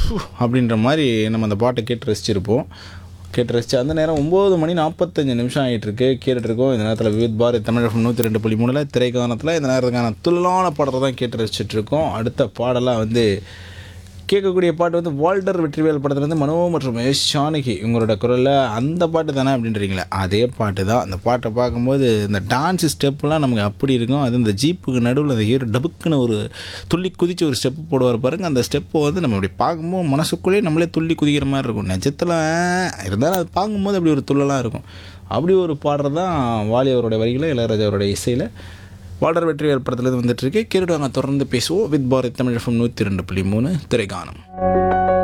ஃபு அப்படின்ற மாதிரி நம்ம அந்த பாட்டை கேட்டு ரசிச்சிருப்போம் கேட்டு ரசிச்சு அந்த நேரம் ஒம்பது மணி நாற்பத்தஞ்சு நிமிஷம் ஆகிட்டு இருக்கு கேட்டுட்டு இருக்கோம் இந்த நேரத்தில் விவித் பாரத் தமிழ் எஃப்எம் நூற்றி ரெண்டு புள்ளி மூணில் திரைக்கானத்தில் இந்த நேரத்துக்கான துள்ளலான பாடலை தான் கேட்டு ரசிச்சுட்டு இருக்கோம் அடுத்த பாடலாக வந்து கேட்கக்கூடிய பாட்டு வந்து வால்டர் வெற்றிவேல் படத்துலேருந்து மனோ மற்றும் எஸ் ஜானகி இவங்களோட குரலில் அந்த பாட்டு தானே அப்படின்றீங்களே அதே பாட்டு தான் அந்த பாட்டை பார்க்கும்போது இந்த டான்ஸ் ஸ்டெப்லாம் நமக்கு அப்படி இருக்கும் அது இந்த ஜீப்புக்கு நடுவில் அந்த ஹீரோ டபுக்குன்னு ஒரு துள்ளி குதிச்சு ஒரு ஸ்டெப்பு போடுவார் பாருங்க அந்த ஸ்டெப்பை வந்து நம்ம அப்படி பார்க்கும்போது மனசுக்குள்ளேயே நம்மளே துள்ளி குதிக்கிற மாதிரி இருக்கும் நிஜத்தில் இருந்தாலும் அது பார்க்கும்போது அப்படி ஒரு துள்ளலாம் இருக்கும் அப்படி ஒரு பாடுறது தான் வாலி அவருடைய வரிகளை இளையராஜா அவருடைய இசையில் வால்டர் வெற்றிவேல் படத்துலேருந்து வந்துட்டு இருக்கு கேட்டுட்டு வாங்க தொடர்ந்து பேசுவோம் வித் பாரத் தமிழ் எஃப்எம் நூற்றி ரெண்டு புள்ளி மூணு திரைக்கானம்